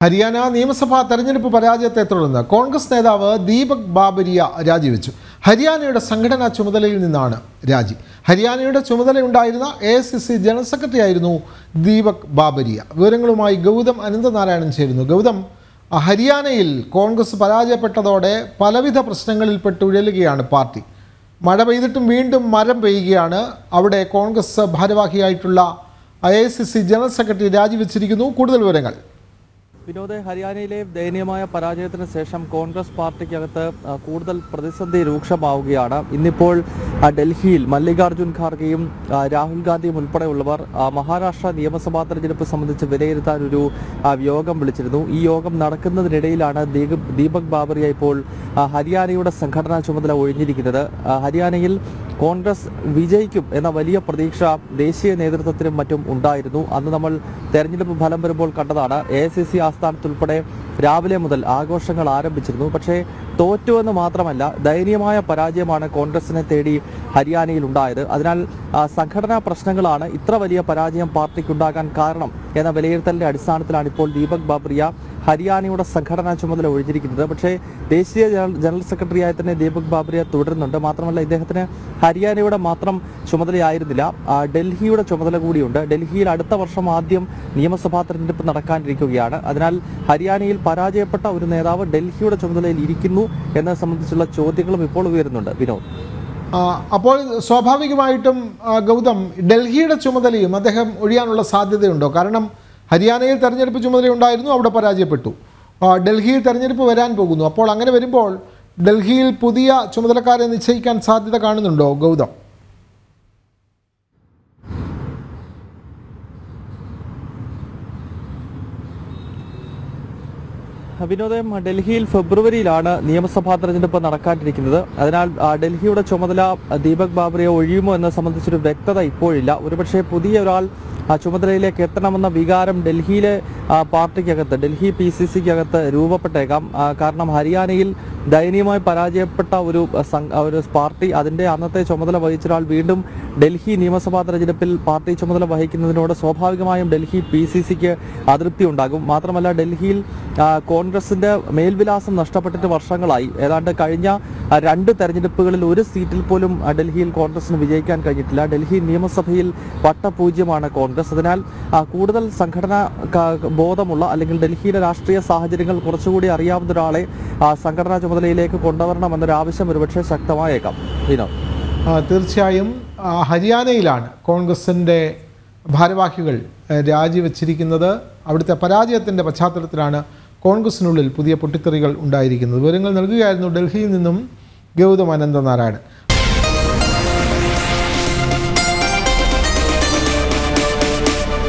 ഹരിയാന നിയമസഭാ തെരഞ്ഞെടുപ്പ് പരാജയത്തെ തുടർന്ന് കോൺഗ്രസ് നേതാവ് ദീപക് ബാബരിയ രാജിവെച്ചു ഹരിയാനയുടെ സംഘടനാ ചുമതലയിൽ നിന്നാണ് രാജി ഹരിയാനയുടെ ചുമതലയുണ്ടായിരുന്ന A I C C general secretary ആയിരുന്നു ദീപക് ബാബരിയ വിവരങ്ങളുമായി ഗൗതം അനന്തനാരായണൻ ചേരുന്നു ഗൗതം ഹരിയാനയിൽ കോൺഗ്രസ് പരാജയപ്പെട്ടതോടെ പലവിധ പ്രശ്നങ്ങളിൽപ്പെട്ട് ഉഴലുകയാണ് പാർട്ടി മഴ പെയ്തിട്ടും വീണ്ടും മരം പെയ്യുകയാണ് അവിടെ കോൺഗ്രസ് ഭാരവാഹിയായിട്ടുള്ള I I C C general secretary രാജിവെച്ചിരിക്കുന്നു കൂടുതൽ വിവരങ്ങൾ വിനോദ് ഹരിയാനയിലെ ദയനീയമായ പരാജയത്തിന് ശേഷം കോൺഗ്രസ് പാർട്ടിക്കകത്ത് ആ, കൂടുതൽ പ്രതിസന്ധി രൂക്ഷമാവുകയാണ് ഇന്നിപ്പോൾ ആ, ഡൽഹിയിൽ മല്ലികാർജുൻ ഖാർഗെയും ആ, രാഹുൽ ഗാന്ധിയും ഉൾപ്പെടെയുള്ളവർ ആ, മഹാരാഷ്ട്ര നിയമസഭാ തെരഞ്ഞെടുപ്പ് സംബന്ധിച്ച് വിലയിരുത്താൻ ഒരു ആ, യോഗം വിളിച്ചിരുന്നു ഈ യോഗം നടക്കുന്നതിനിടയിലാണ് ദീപക് ദീപക് ബാബറിയ ഇപ്പോൾ ആ, ഹരിയാനയുടെ സംഘടനാ ചുമതല ഒഴിഞ്ഞിരിക്കുന്നത് ആ, ഹരിയാനയിൽ കോൺഗ്രസ് വിജയിക്കും എന്ന വലിയ പ്രതീക്ഷ ദേശീയ നേതൃത്വത്തിനും മറ്റും ഉണ്ടായിരുന്നു അന്ന് നമ്മൾ തെരഞ്ഞെടുപ്പ് ഫലം വരുമ്പോൾ കണ്ടതാണ് എ ഐ സി സി ആസ്ഥാനത്തുൾപ്പെടെ രാവിലെ മുതൽ ആഘോഷങ്ങൾ ആരംഭിച്ചിരുന്നു പക്ഷേ തോറ്റുവെന്ന് മാത്രമല്ല ദയനീയമായ പരാജയമാണ് കോൺഗ്രസിനെ തേടി ഹരിയാനയിൽ ഉണ്ടായത് അതിനാൽ ആ, സംഘടനാ പ്രശ്നങ്ങളാണ് ഇത്ര വലിയ പരാജയം പാർട്ടിക്കുണ്ടാകാൻ കാരണം എന്ന വിലയിരുത്തലിന്റെ അടിസ്ഥാനത്തിലാണ് ഇപ്പോൾ ദീപക് ബാബറിയ ഹരിയാനയുടെ സംഘടനാ ചുമതല ഒഴിഞ്ഞിരിക്കുന്നത് പക്ഷേ ദേശീയ ജനറൽ ജനറൽ സെക്രട്ടറിയായി തന്നെ ദീപക് ബാബറിയ തുടരുന്നുണ്ട് മാത്രമല്ല ഇദ്ദേഹത്തിന് ഹരിയാനയുടെ മാത്രം ചുമതലയായിരുന്നില്ല ആ, ഡൽഹിയുടെ ചുമതല കൂടിയുണ്ട് ഡൽഹിയിൽ അടുത്ത വർഷം ആദ്യം നിയമസഭാ തെരഞ്ഞെടുപ്പ് നടക്കാനിരിക്കുകയാണ് അതിനാൽ ഹരിയാനയിൽ പരാജയപ്പെട്ട ഒരു നേതാവ് ഡൽഹിയുടെ ചുമതലയിൽ ഇരിക്കുന്നു എന്നത് സംബന്ധിച്ചുള്ള ചോദ്യങ്ങളും ഇപ്പോൾ ഉയരുന്നുണ്ട് വിനോദ് ആ, അപ്പോൾ സ്വാഭാവികമായിട്ടും ആ, ഗൗതം ഡൽഹിയുടെ ചുമതലയും അദ്ദേഹം ഒഴിയാനുള്ള സാധ്യതയുണ്ടോ കാരണം ഹരിയാനയിൽ തെരഞ്ഞെടുപ്പ് ചുമതലയുണ്ടായിരുന്നു അവിടെ പരാജയപ്പെട്ടു ആ, ഡൽഹിയിൽ തെരഞ്ഞെടുപ്പ് വരാൻ പോകുന്നു അപ്പോൾ അങ്ങനെ വരുമ്പോൾ ഡൽഹിയിൽ പുതിയ ചുമതലക്കാരെ നിശ്ചയിക്കാൻ സാധ്യത കാണുന്നുണ്ടോ ഗൗതം വിനോദം ഡൽഹിയിൽ ഫെബ്രുവരിയിലാണ് നിയമസഭാ തെരഞ്ഞെടുപ്പ് നടക്കാനിരിക്കുന്നത് അതിനാൽ ആ, ഡൽഹിയുടെ ചുമതല ആ, ദീപക് ബാബറിയെ ഒഴിയുമോ എന്നത് സംബന്ധിച്ചൊരു വ്യക്തത ഇപ്പോഴില്ല ഒരുപക്ഷെ പുതിയ ഒരാൾ ആ ചുമതലയിലേക്ക് എത്തണമെന്ന വികാരം ഡൽഹിയിലെ ആ, പാർട്ടിക്കകത്ത് ഡൽഹി പി സി സിക്കകത്ത് രൂപപ്പെട്ടേക്കാം ആ, കാരണം ഹരിയാനയിൽ ദയനീയമായി പരാജയപ്പെട്ട ഒരു സം- ഒരു പാർട്ടി അതിന്റെ അന്നത്തെ ചുമതല വഹിച്ച ഒരാൾ വീണ്ടും ഡൽഹി നിയമസഭാ തെരഞ്ഞെടുപ്പിൽ പാർട്ടി ചുമതല വഹിക്കുന്നതിനോട് സ്വാഭാവികമായും ഡൽഹി പി സി സിക്ക് അതൃപ്തി ഉണ്ടാകും മാത്രമല്ല ഡൽഹിയിൽ ആ, കോൺഗ്രസിന്റെ മേൽവിലാസം നഷ്ടപ്പെട്ടിട്ട് വർഷങ്ങളായി ഏതാണ്ട് കഴിഞ്ഞ ആ, രണ്ട് തെരഞ്ഞെടുപ്പുകളിൽ ഒരു സീറ്റിൽ പോലും ആ, ഡൽഹിയിൽ കോൺഗ്രസിന് വിജയിക്കാൻ കഴിഞ്ഞിട്ടില്ല ഡൽഹി നിയമസഭയിൽ വട്ടപൂജ്യമാണ് കോൺഗ്രസ് അതിനാൽ ആ, കൂടുതൽ സംഘടനാ ക- ബോധമുള്ള അല്ലെങ്കിൽ ഡൽഹിയിലെ രാഷ്ട്രീയ സാഹചര്യങ്ങൾ കുറച്ചുകൂടി അറിയാവുന്ന ഒരാളെ ആ, സംഘടനാ ചുമതലയിലേക്ക് കൊണ്ടുവരണമെന്നൊരു ആവശ്യം ഒരുപക്ഷെ ശക്തമായേക്കാം വിനോദ് ആ, തീർച്ചയായും ആ, ഹരിയാനയിലാണ് കോൺഗ്രസിൻ്റെ ഭാരവാഹികൾ ആ, രാജിവെച്ചിരിക്കുന്നത് അവിടുത്തെ പരാജയത്തിൻ്റെ പശ്ചാത്തലത്തിലാണ് കോൺഗ്രസിനുള്ളിൽ പുതിയ പൊട്ടിത്തെറികൾ ഉണ്ടായിരിക്കുന്നത് വിവരങ്ങൾ നൽകുകയായിരുന്നു ഡൽഹിയിൽ നിന്നും ഗൗതം അനന്തനാരായണൻ